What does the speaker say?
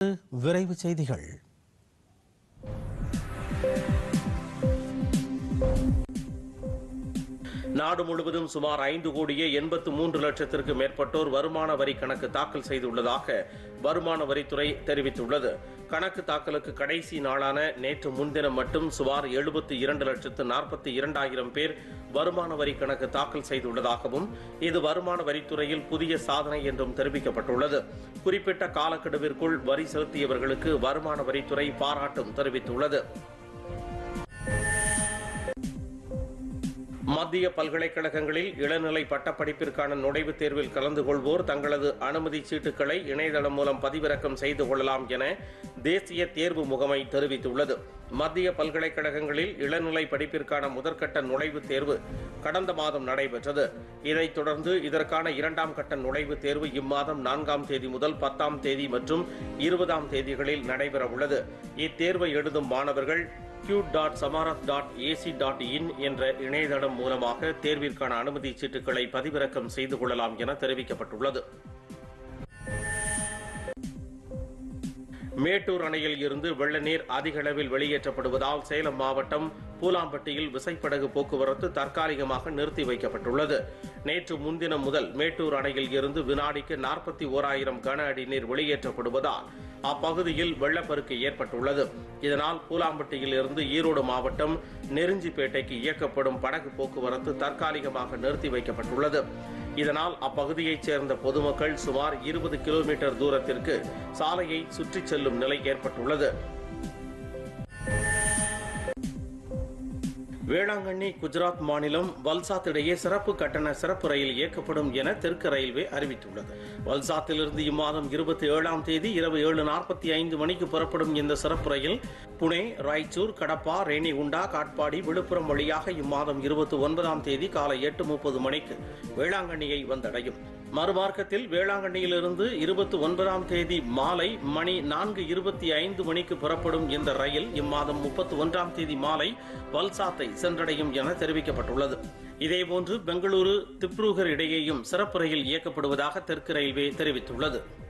விரைவு செய்திகள் நாடு முழுவதும் சுமார் ஐந்து கோடியே எண்பத்து மூன்று லட்சத்திற்கு மேற்பட்டோர் வருமான வரி கணக்கு தாக்கல் செய்துள்ளதாக வருமான வரித்துறை தெரிவித்துள்ளது கணக்கு தாக்கலுக்கு கடைசி நாளான நேற்று முன்தினம் மட்டும் சுமார் எழுபத்தி இரண்டு லட்சத்து நாற்பத்தி இரண்டாயிரம் பேர் வருமான வரி கணக்கு தாக்கல் செய்துள்ளதாகவும் இது வருமான வரித்துறையில் புதிய சாதனை என்றும் தெரிவிக்கப்பட்டுள்ளது குறிப்பிட்ட காலக்கெடுவிற்குள் வரி செலுத்தியவர்களுக்கு வருமான வரித்துறை பாராட்டும் தெரிவித்துள்ளது மத்திய பல்கலைக்கழகங்களில் இளநிலை பட்டப்படிப்பிற்கான நுழைவுத் தேர்வில் கலந்து கொள்வோர் தங்களது அனுமதி சீட்டுகளை இணையதளம் மூலம் பதிவிறக்கம் செய்து கொள்ளலாம் என தேசிய தேர்வு முகமை தெரிவித்துள்ளது மத்திய பல்கலைக்கழகங்களில் இளநிலை படிப்பிற்கான முதற்கட்ட நுழைவுத் தேர்வு கடந்த மாதம் நடைபெற்றது இதைத் தொடர்ந்து இதற்கான இரண்டாம் கட்ட நுழைவுத் தேர்வு இம்மாதம் நான்காம் தேதி முதல் பத்தாம் தேதி மற்றும் இருபதாம் தேதிகளில் நடைபெறவுள்ளது இத்தேர்வை எழுதும் மாணவர்கள் Q dot Samarth dot AC dot in என்ற இணையதளம் மூலமாக தேர்விற்கான அனுமதி சீட்டுகளை பதிவிறக்கம் செய்து கொள்ளலாம் என தெரிவிக்கப்பட்டுள்ளது மேட்டூர் அணையில் இருந்து வெள்ள நீர் அதிக அளவில் வெளியேற்றப்படுவதால் சேலம் மாவட்டம் பூலாம்பட்டியில் விசைப்படகு போக்குவரத்து தற்காலிகமாக நிறுத்தி வைக்கப்பட்டுள்ளது நேற்று முன்தினம் முதல் மேட்டூர் அணையில் இருந்து வினாடிக்கு நாற்பத்தி ஓராயிரம் கன அடி நீர் வெளியேற்றப்படுவதால் அப்பகுதியில் வெள்ளப்பெருக்கு ஏற்பட்டுள்ளது இதனால் பூலாம்பட்டியில் இருந்து ஈரோடு மாவட்டம் நெருஞ்சிப்பேட்டைக்கு இயக்கப்படும் படகு போக்குவரத்து தற்காலிகமாக நிறுத்தி வைக்கப்பட்டுள்ளது இதனால் அப்பகுதியைச் சேர்ந்த பொதுமக்கள் சுமார் இருபது கிலோமீட்டர் தூரத்திற்கு சாலையை சுற்றிச் செல்லும் நிலை ஏற்பட்டுள்ளது வேளாங்கண்ணி குஜராத் மாநிலம் வல்சாத் இடையே சிறப்பு கட்டண சிறப்பு ரயில் இயக்கப்படும் என தெற்கு ரயில்வே அறிவித்துள்ளது வல்சாத்திலிருந்து இம்மாதம் இருபத்தி ஏழாம் தேதி இரவு ஏழு நாற்பத்தி ஐந்து மணிக்கு புறப்படும் இந்த சிறப்பு ரயில் புனே ராய்ச்சூர் கடப்பா ரேணிகுண்டா காட்பாடி விழுப்புரம் வழியாக இம்மாதம் இருபத்தி ஒன்பதாம் தேதி காலை எட்டு முப்பது மணிக்கு வேளாங்கண்ணியை வந்தடையும் மறுமார்க்கத்தில் வேளாங்கண்ணியிலிருந்து இருபத்தி ஒன்பதாம் தேதி மாலை மணி நான்கு இருபத்தி ஐந்து மணிக்கு புறப்படும் இந்த ரயில் இம்மாதம் முப்பத்தி ஒன்றாம் தேதி மாலை வல்சாத்தை சென்றடையும் என தெரிவிக்கப்பட்டுள்ளது இதேபோன்று பெங்களூரு திப்ரூகர் இடையேயும் சிறப்பு ரயில் இயக்கப்படுவதாக தெற்கு ரயில்வே தெரிவித்துள்ளது